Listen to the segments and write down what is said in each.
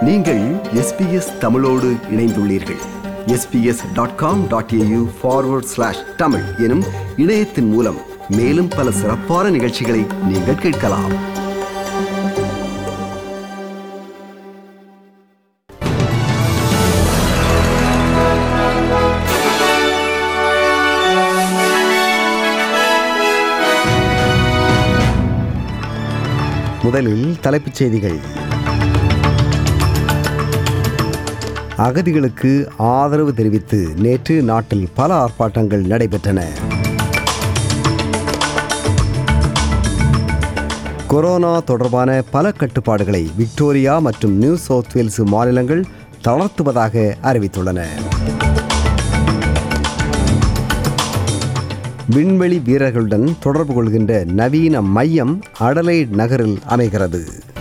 நீங்கள் எஸ்பிஎஸ் தமிழோடு இணைந்துள்ளீர்கள் SBS dot com dot AU forward slash Tamil எனும் இணையத்தின் மூலம் மேலும் பல சிறப்பான நிகழ்ச்சிகளை நீங்கள் கேட்கலாம் முதலில் தலைப்புச் செய்திகள் அகதிகளுக்கு ஆதரவு தெரிவித்து நேற்று நாட்டில் பல ஆர்ப்பாட்டங்கள் நடைபெற்றன கொரோனா தொடர்பான பல கட்டுப்பாடுகளை விக்டோரியா மற்றும் நியூ சவுத் வேல்ஸ் மாநிலங்கள் தளர்த்துவதாக அறிவித்துள்ளன விண்வெளி வீரர்களுடன் தொடர்பு கொள்கின்ற நவீன மையம் அடலைட் நகரில் அமைகிறது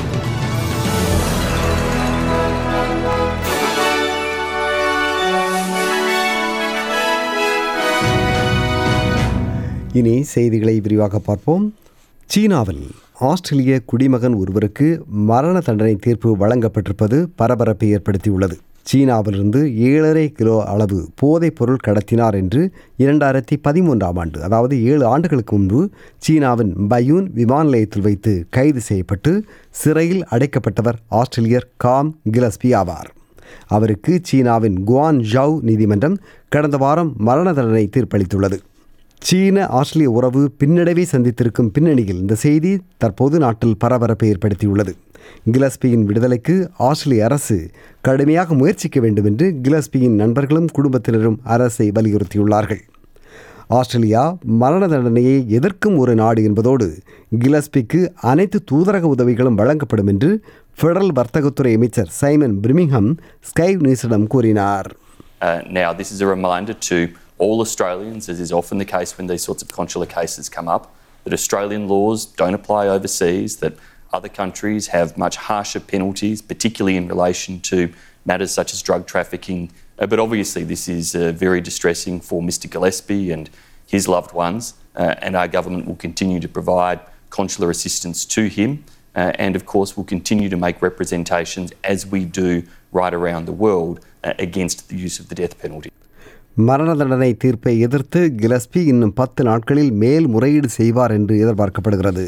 இனி செய்திகளை விரிவாக பார்ப்போம் சீனாவில் ஆஸ்திரேலிய குடிமகன் ஒருவருக்கு மரண தண்டனை தீர்ப்பு வழங்கப்பட்டிருப்பது பரபரப்பை ஏற்படுத்தியுள்ளது சீனாவிலிருந்து ஏழரை கிலோ அளவு போதைப் பொருள் கடத்தினார் என்று இரண்டாயிரத்தி பதிமூன்றாம் ஆண்டு அதாவது ஏழு ஆண்டுகளுக்கு முன்பு சீனாவின் பயூன் விமான நிலையத்தில் வைத்து கைது செய்யப்பட்டு சிறையில் அடைக்கப்பட்டவர் ஆஸ்திரேலியர் காம் கிலஸ்பி ஆவார் அவருக்கு சீனாவின் குவான் ஜவ் நீதிமன்றம் கடந்த வாரம் மரண தண்டனை தீர்ப்பளித்துள்ளது சீன ஆஸ்திரேலிய உறவு பின்னடைவை சந்தித்திருக்கும் பின்னணியில் இந்த செய்தி தற்போது நாட்டில் பரபரப்பை ஏற்படுத்தியுள்ளது கிலஸ்பியின் விடுதலைக்கு ஆஸ்திரேலிய அரசு கடுமையாக முயற்சிக்க வேண்டும் என்று கிலஸ்பியின் நண்பர்களும் குடும்பத்தினரும் அரசை வலியுறுத்தியுள்ளார்கள் ஆஸ்திரேலியா மரண தண்டனையை எதிர்க்கும் ஒரு நாடு என்பதோடு கிலஸ்பிக்கு அனைத்து தூதரக உதவிகளும் வழங்கப்படும் என்று ஃபெடரல் வர்த்தகத்துறை அமைச்சர் சைமன் பிரிமிங்ஹம் ஸ்கை நியூஸிடம் கூறினார் Uh, now, this is a reminder to all Australians, as is often the case when these sorts of consular cases come up, that Australian laws don't apply overseas, that other countries have much harsher penalties, particularly in relation to matters such as drug trafficking. Uh, but obviously, this is uh, very distressing for Mr. Gillespie and his loved ones, uh, and our government will continue to provide consular assistance to him. Uh, and of course, we'll continue to make representations as we do right around the world uh, against the use of the death penalty. மரண தண்டனை தீர்ப்பை எதிர்த்து Gillespie இன்னும் பத்து நாட்களில் மேல் முறையீடு செய்வார் என்று எதிர்பார்க்கப்படுகிறது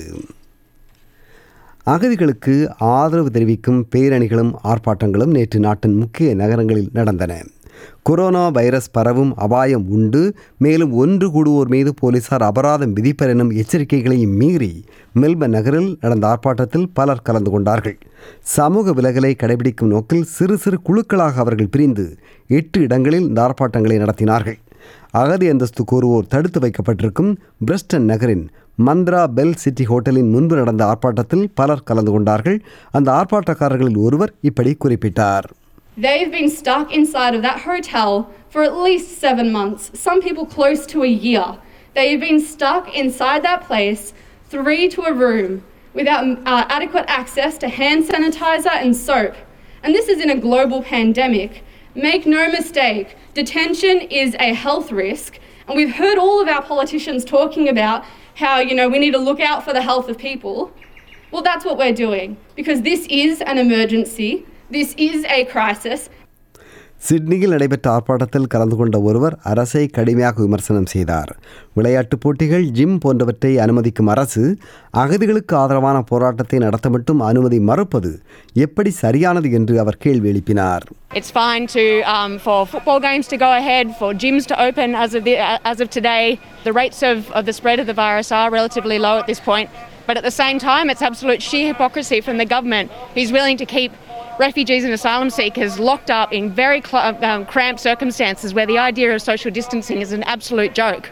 அகதிகளுக்கு ஆதரவு தெரிவிக்கும் பேரணிகளும் ஆர்ப்பாட்டங்களும் நேற்று நாட்டின் முக்கிய நகரங்களில் நடந்தன கொரோனா வைரஸ் பரவும் அபாயம் உண்டு மேலும் ஒன்று கூடுவோர் மீது போலீசார் அபராதம் விதிப்பர் எனும் எச்சரிக்கைகளையும் மீறி மெல்பர்ன் நகரில் நடந்த ஆர்ப்பாட்டத்தில் பலர் கலந்து கொண்டார்கள் சமூக விலகலை கடைபிடிக்கும் நோக்கில் சிறு சிறு குழுக்களாக அவர்கள் பிரிந்து எட்டு இடங்களில் இந்த ஆர்ப்பாட்டங்களை நடத்தினார்கள் அகதி அந்தஸ்து கோருவோர் தடுத்து வைக்கப்பட்டிருக்கும் பிரிஸ்டன் நகரின் மந்த்ரா பெல் சிட்டி ஹோட்டலின் முன்பு நடந்த ஆர்ப்பாட்டத்தில் பலர் கலந்து கொண்டார்கள் அந்த ஆர்ப்பாட்டக்காரர்களில் ஒருவர் இப்படி குறிப்பிட்டார் They've been stuck inside of that hotel for at least seven months, some people close to a year. They've been stuck inside that place, three to a room, without uh, adequate access to hand sanitizer and soap. And this is in a global pandemic. Make no mistake, detention is a health risk. And we've heard all of our politicians talking about how, you know, we need to look out for the health of people. Well, that's what we're doing because this is an emergency. This is a crisis. சிட்னியில் நடைபெற்ற ஆர்ப்பாட்டத்தில் கலந்து கொண்ட ஒருவர் அரசை கடுமையாக விமர்சனம் செய்தார் விளையாட்டுப் போட்டிகள் ஜிம் போன்றவற்றை அனுமதிக்கும் அரசு அகதிகளுக்கு ஆதரவான போராட்டத்தை நடத்த மட்டும் அனுமதி மறுப்பது எப்படி சரியானது என்று அவர் கேள்வி எழுப்பினார் It's fine to um, for football games to go ahead, for gyms to open as of the, as of today. The rates of, of the spread of the virus are relatively low at this point, but at the same time, it's absolute sheer hypocrisy from the government who's willing to keep refugees and asylum seekers locked up in very cl- um, cramped circumstances where the idea of social distancing is an absolute joke.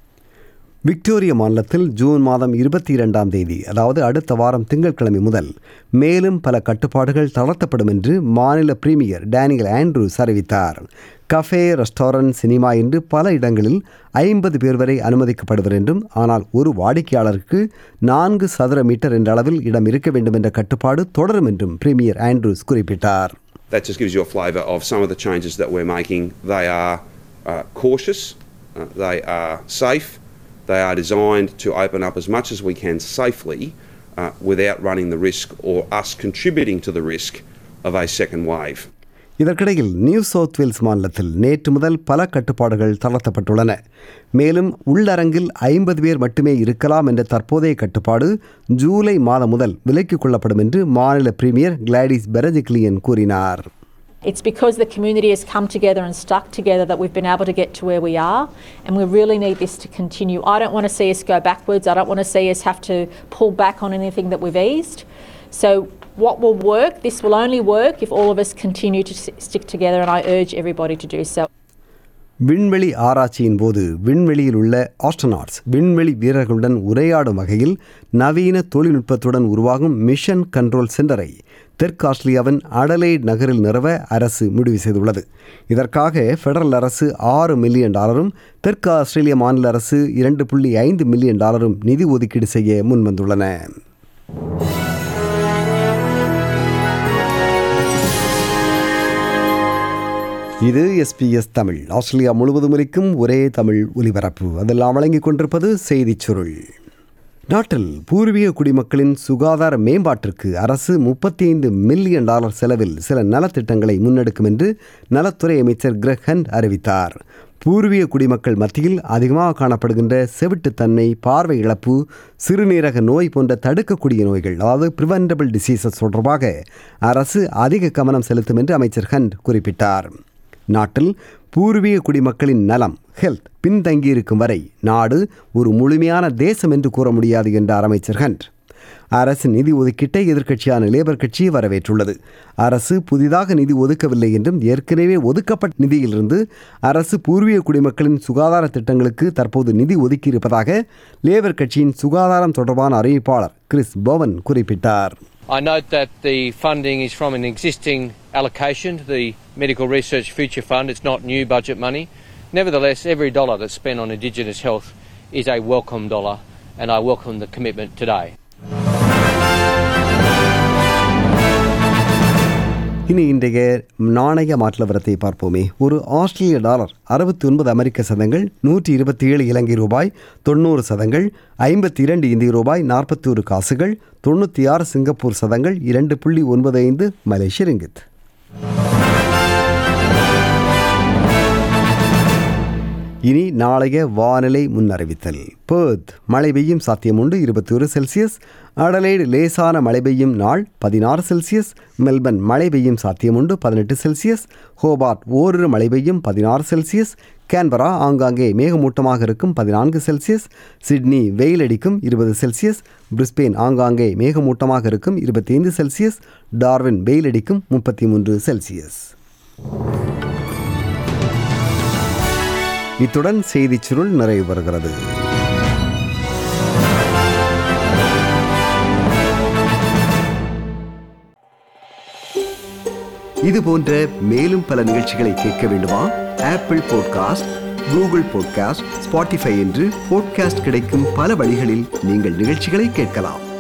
Victoria மாநிலத்தில் June மாதம் இருபத்தி இரண்டாம் தேதி அதாவது அடுத்த வாரம் திங்கட்கிழமை முதல் மேலும் பல கட்டுப்பாடுகள் தளர்த்தப்படும் என்று மாநில பிரீமியர் டேனியல் ஆண்ட்ரூஸ் அறிவித்தார் கஃபே ரெஸ்டாரண்ட் சினிமா என்று பல இடங்களில் ஐம்பது பேர் வரை அனுமதிக்கப்படுவர் என்றும் ஆனால் ஒரு வாடிக்கையாளருக்கு நான்கு சதுர மீட்டர் என்ற அளவில் இடம் இருக்க வேண்டும் என்ற கட்டுப்பாடு தொடரும் என்றும் பிரீமியர் ஆண்ட்ரூஸ் குறிப்பிட்டார் That just gives you a flavour of some of the changes that we're making. They are uh, cautious, uh, they are safe, they are designed to open up as much as we can safely uh, without running the risk or us contributing to the risk of a second wave. இதற்கிடையில் New South Wales மாநிலத்தில் நேற்று முதல் பல கட்டுப்பாடுகள் தளர்த்தப்பட்டுள்ளன மேலும் உள்ளரங்கில் ஐம்பது பேர் மட்டுமே இருக்கலாம் என்ற தற்போதைய கட்டுப்பாடு ஜூலை மாதம் முதல் விலக்கிக் கொள்ளப்படும் என்று மாநில பிரீமியர் கிளாடிஸ் பெரஜிக்லியன் கூறினார் It's because the community has come together and stuck together that we've been able to get to where we are, and we really need this to continue. I don't want to see us go backwards. I don't want to see us have to pull back on anything that we've eased. So, what will work, this will only work if all of us continue to s- stick together, and I urge everybody to do so. விண்வெளி ஆராய்ச்சியின் போது விண்வெளியில் உள்ள astronauts விண்வெளி வீரர்களுடன் உரையாடும் வகையில் நவீன தொழில்நுட்பத்துடன் உருவாகும் மிஷன் கண்ட்ரோல் சென்டரை தெற்கு ஆஸ்திரேலியாவின் அடலைட் நகரில் நிறுவ அரசு முடிவு செய்துள்ளது இதற்காக ஃபெடரல் அரசு ஆறு மில்லியன் டாலரும் தெற்கு ஆஸ்திரேலிய மாநில அரசு இரண்டு புள்ளி ஐந்து மில்லியன் டாலரும் நிதி ஒதுக்கீடு செய்ய முன்வந்துள்ளன இது எஸ்பிஎஸ் தமிழ் ஆஸ்திரேலியா முழுவதும் இருக்கும் ஒரே தமிழ் ஒலிபரப்பு அதெல்லாம் வழங்கிக் கொண்டிருப்பது செய்திச் சுருள் நாட்டில் பூர்வீக குடிமக்களின் சுகாதார மேம்பாட்டிற்கு அரசு முப்பத்தி ஐந்து மில்லியன் டாலர் செலவில் சில நலத்திட்டங்களை முன்னெடுக்கும் என்று நலத்துறை அமைச்சர் கிரெக் ஹண்ட் அறிவித்தார் பூர்வீக குடிமக்கள் மத்தியில் அதிகமாக காணப்படுகின்ற செவிட்டுத்தன்மை பார்வை இழப்பு சிறுநீரக நோய் போன்ற தடுக்கக்கூடிய நோய்கள் அதாவது ப்ரிவென்டபிள் டிசீசஸ் தொடர்பாக அரசு அதிக கவனம் செலுத்தும் என்று அமைச்சர் ஹண்ட் குறிப்பிட்டார் நாட்டில் பூர்வீக குடிமக்களின் நலம் ஹெல்த் பின்தங்கியிருக்கும் வரை நாடு ஒரு முழுமையான தேசம் என்று கூற முடியாது என்றார் அமைச்சர் ஹண்ட் அரசின் நிதி ஒதுக்கீட்டை எதிர்க்கட்சியான லேபர் கட்சி வரவேற்றுள்ளது அரசு புதிதாக நிதி ஒதுக்கவில்லை என்றும் ஏற்கனவே ஒதுக்கப்பட்ட நிதியிலிருந்து அரசு பூர்வீக குடிமக்களின் சுகாதார திட்டங்களுக்கு தற்போது நிதி ஒதுக்கியிருப்பதாக லேபர் கட்சியின் சுகாதாரம் தொடர்பான அறிவிப்பாளர் கிறிஸ் போவன் குறிப்பிட்டார் I note that the funding is from an existing allocation to the Medical Research Future Fund. It's not new budget money. Nevertheless, every dollar that's spent on Indigenous health is a welcome dollar, and I welcome the commitment today. இனி இன்றைய நாணய மாற்றவரத்தை பார்ப்போமே ஒரு ஆஸ்திரேலிய dollar அறுபத்தி ஒன்பது அமெரிக்க சதங்கள் நூற்றி இருபத்தி ஏழு இலங்கை ரூபாய் தொண்ணூறு சதங்கள் ஐம்பத்தி இரண்டு இந்திய ரூபாய் நாற்பத்தி ஒரு காசுகள் தொண்ணூற்றி ஆறு சிங்கப்பூர் சதங்கள் இரண்டு புள்ளி ஒன்பது ஐந்து மலேசிய ரிங்கித் இனி நாளைய வானிலை முன்னறிவித்தல் பேர்த் மழை பெய்யும் சாத்தியம் உண்டு இருபத்தி ஒரு செல்சியஸ் அடலைடு லேசான மழை பெய்யும் நாள் பதினாறு செல்சியஸ் மெல்பர்ன் மழை பெய்யும் சாத்தியம் உண்டு பதினெட்டு செல்சியஸ் ஹோபார்ட் ஓரிரு மழை பெய்யும் பதினாறு செல்சியஸ் கேன்பரா ஆங்காங்கே மேகமூட்டமாக இருக்கும் பதினான்கு செல்சியஸ் சிட்னி வெயில் அடிக்கும் இருபது செல்சியஸ் பிரிஸ்பெயின் ஆங்காங்கே மேகமூட்டமாக இருக்கும் இருபத்தி ஐந்து செல்சியஸ் டார்வின் வெயில் அடிக்கும் முப்பத்தி மூன்று செல்சியஸ் இத்துடன் செய்திச் சுருள் நிறைவு பெறுகிறது இது போன்ற மேலும் பல நிகழ்ச்சிகளை கேட்க வேண்டுமா Apple podcast Google podcast Spotify என்று பாட்காஸ்ட் கிடைக்கும் பல வழிகளில் நீங்கள் நிகழ்ச்சிகளை கேட்கலாம்